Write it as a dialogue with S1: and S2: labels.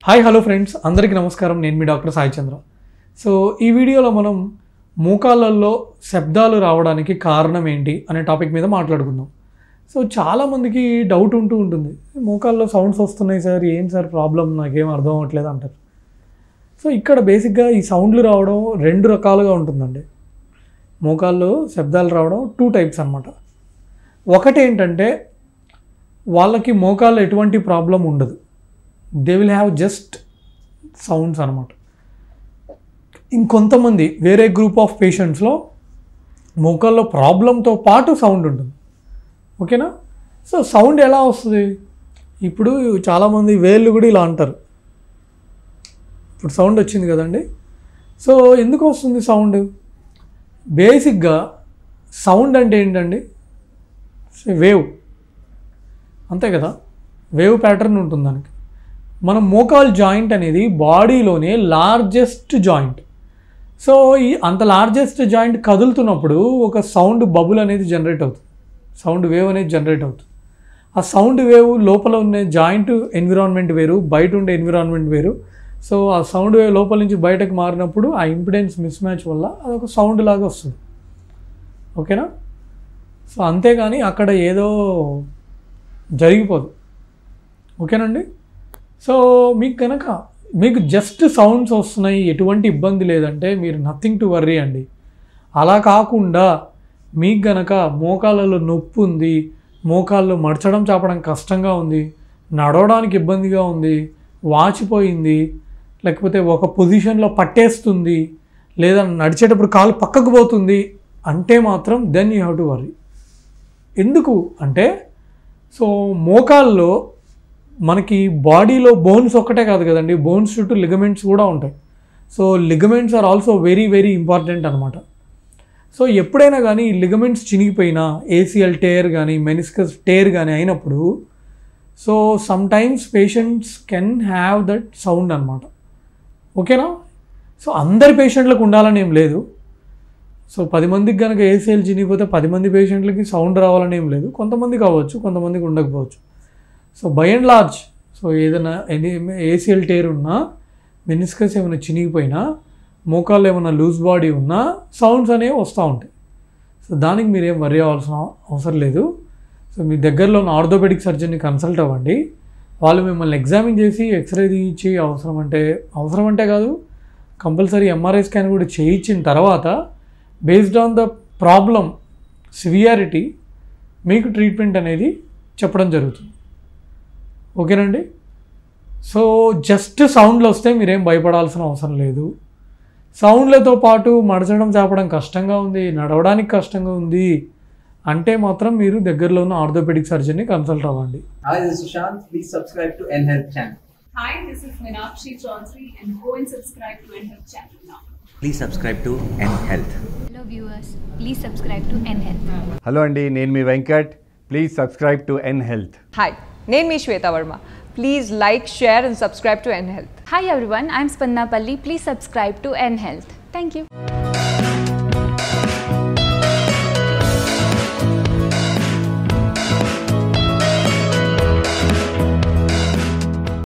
S1: Hi hello friends అందరికీ నమస్కారం నేను మీ డాక్టర్ సాయి చంద్ర సో ఈ వీడియోలో మనం మోకాళ్ళల్లో శబ్దాలు రావడానికి కారణం ఏంటి అనే టాపిక్ మీద మాట్లాడుకుందాం సో చాలామందికి డౌట్ ఉంటూ ఉంటుంది మోకాల్లో సౌండ్స్ వస్తున్నాయి సార్ ఏం సార్ ప్రాబ్లం నాకేం అర్థం అవ్వట్లేదు అంటారు సో ఇక్కడ బేసిక్గా ఈ సౌండ్లు రావడం రెండు రకాలుగా ఉంటుందండి మోకాల్లో శబ్దాలు రావడం టూ టైప్స్ అన్నమాట ఒకటి ఏంటంటే వాళ్ళకి మోకాల్లో ఎటువంటి ప్రాబ్లం ఉండదు they will have just sounds అనమాట ఇంకొంతమంది వేరే గ్రూప్ ఆఫ్ పేషెంట్స్లో మోకాల్లో ప్రాబ్లంతో పాటు సౌండ్ ఉంటుంది ఓకేనా సో సౌండ్ ఎలా వస్తుంది ఇప్పుడు చాలామంది వేళ్ళు కూడా ఇలా అంటారు ఇప్పుడు సౌండ్ వచ్చింది కదండి సో ఎందుకు వస్తుంది సౌండ్ బేసిక్గా సౌండ్ అంటే ఏంటండి వేవ్ అంతే కదా వేవ్ ప్యాటర్న్ ఉంటుంది దానికి మన మోకాల్ జాయింట్ అనేది బాడీలోనే లార్జెస్ట్ జాయింట్ సో ఈ అంత లార్జెస్ట్ జాయింట్ కదులుతున్నప్పుడు ఒక సౌండ్ బబుల్ అనేది జనరేట్ అవుతుంది సౌండ్ వేవ్ అనేది జనరేట్ అవుతుంది ఆ సౌండ్ వేవ్ లోపల ఉన్న జాయింట్ ఎన్విరాన్మెంట్ వేరు బయట ఉండే ఎన్విరాన్మెంట్ వేరు సో ఆ సౌండ్ వేవ్ లోపల నుంచి బయటకు మారినప్పుడు ఆ ఇంపిడెన్స్ మిస్ మ్యాచ్ వల్ల అదొక సౌండ్ లాగా వస్తుంది ఓకేనా సో అంతేగాని అక్కడ ఏదో జరిగిపోదు ఓకేనండి సో మీకు కనుక మీకు జస్ట్ సౌండ్స్ వస్తున్నాయి ఎటువంటి ఇబ్బంది లేదంటే మీరు నథింగ్ టు వర్రీ అండి అలా కాకుండా మీకు గనక మోకాళ్ళలో నొప్పి ఉంది మోకాళ్ళు మడచడం చాపడం కష్టంగా ఉంది నడవడానికి ఇబ్బందిగా ఉంది వాచిపోయింది లేకపోతే ఒక పొజిషన్లో పట్టేస్తుంది లేదా నడిచేటప్పుడు కాలు పక్కకు పోతుంది అంటే మాత్రం then you have to worry ఎందుకు అంటే సో మోకాల్లో మనకి బాడీలో బోన్స్ ఒక్కటే కాదు కదండి బోన్స్ చుట్టూ లిగమెంట్స్ కూడా ఉంటాయి so ligaments are also very very important అనమాట సో ఎప్పుడైనా కానీ ఈ లిగమెంట్స్ చినిగిపోయినా ఏసీఎల్ టేర్ కానీ మెనిస్కస్ టేర్ కానీ అయినప్పుడు so sometimes patients can have that sound అనమాట ఓకేనా సో అందరి పేషెంట్లకు ఉండాలని ఏం లేదు సో పది మందికి కనుక ఏసీఎల్ చినిగిపోతే పది మంది పేషెంట్లకి సౌండ్ రావాలని ఏం లేదు కొంతమంది కావచ్చు కొంతమందికి ఉండకపోవచ్చు so by and large so ఏదైనా ఎనీ ఏసీఎల్ టేర్ ఉన్నా మెనిస్కస్ ఏమైనా చినిగిపోయినా మోకాళ్ళు ఏమైనా లూజ్ బాడీ ఉన్నా సౌండ్స్ అనేవి వస్తూ ఉంటాయి సో దానికి మీరేం వరి అవ్వాల్సిన అవసరం లేదు సో మీ దగ్గరలో ఉన్న ఆర్థోపెడిక్ సర్జన్ని కన్సల్ట్ అవ్వండి వాళ్ళు మిమ్మల్ని ఎగ్జామిన్ చేసి ఎక్స్రే తీయించి అవసరం అంటే అవసరం అంటే కాదు కంపల్సరీ ఎంఆర్ఐ స్కాన్ కూడా చేయించిన తర్వాత based on the problem severity మీకు ట్రీట్మెంట్ అనేది చెప్పడం జరుగుతుంది ఓకేనండి సో జస్ట్ సౌండ్లు వస్తే మీరేం భయపడాల్సిన అవసరం లేదు సౌండ్లతో పాటు మడచడం చాపడం కష్టంగా ఉంది నడవడానికి కష్టంగా ఉంది అంటే మాత్రం మీరు దగ్గరలో ఉన్న ఆర్థోపెడిక్ సర్జన్ని కన్సల్ట్ అవ్వండి
S2: Hi, this is Sushant. Please subscribe to NHealth channel.
S3: Hi, this is Meenakshi Chaudhary and go and subscribe to NHealth channel now.
S4: Please subscribe to N Health.
S5: Hello viewers, please subscribe to NHealth.
S6: Hello అండి నేను మీ Venkat please subscribe to N Health
S7: hi నేను మీ Shweta Varma please like share and subscribe to N Health
S5: Hi everyone, I'm Spanna Palli. Please subscribe to NHealth. Thank you.